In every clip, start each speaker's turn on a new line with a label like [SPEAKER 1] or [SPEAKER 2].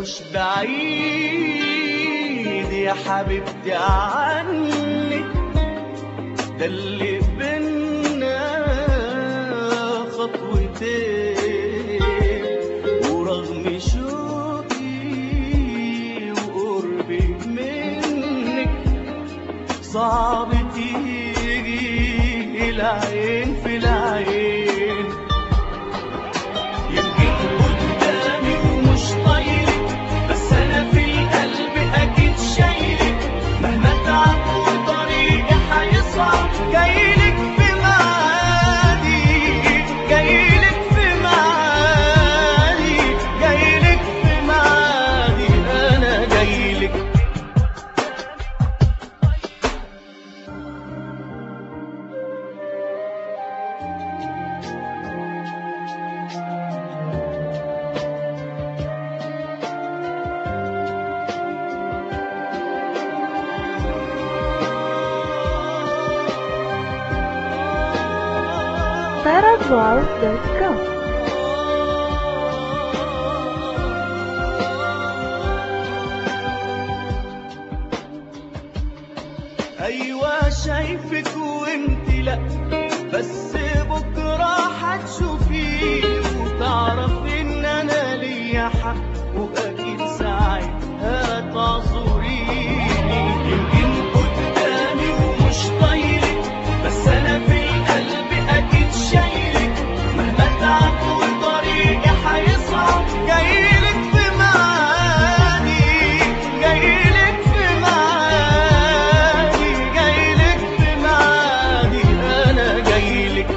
[SPEAKER 1] مش بعيد يا حبيبتي عني ده اللي بينا خطوتين ورغم شوقي وقربي منك صعب تيجي العين في العين يمكن قدامي ومش طايلك بس انا في القلب اكيد شايلك مهما تعب وطريقي هيصعب جايلك في معادي جايلك في معادي جايلك في معادي انا جايلك
[SPEAKER 2] sarahwall.com
[SPEAKER 1] ايوه شايفك وانت لا بس بكره هتشوفيني وتعرفي ان انا ليا حق واكيد ساعتها تعذريني يمكن قدامي ومش طايلك بس انا في القلب اكيد شايلك مهما تعب وطريقي هيصعب جايلك في معادي جايلك في معادي جايلك في معادي انا جايلك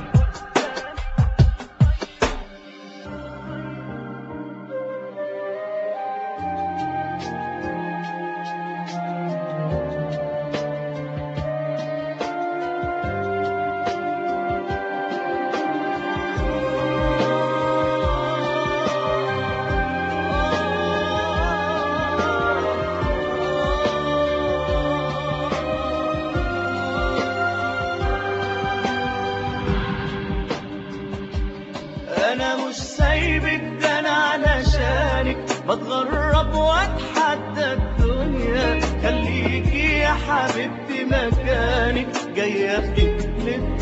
[SPEAKER 1] انا مش سايبك ده انا علشانك بتغرب واتحدى الدنيا خليكي يا حبيبتي مكانك جاي اخدك للدنيا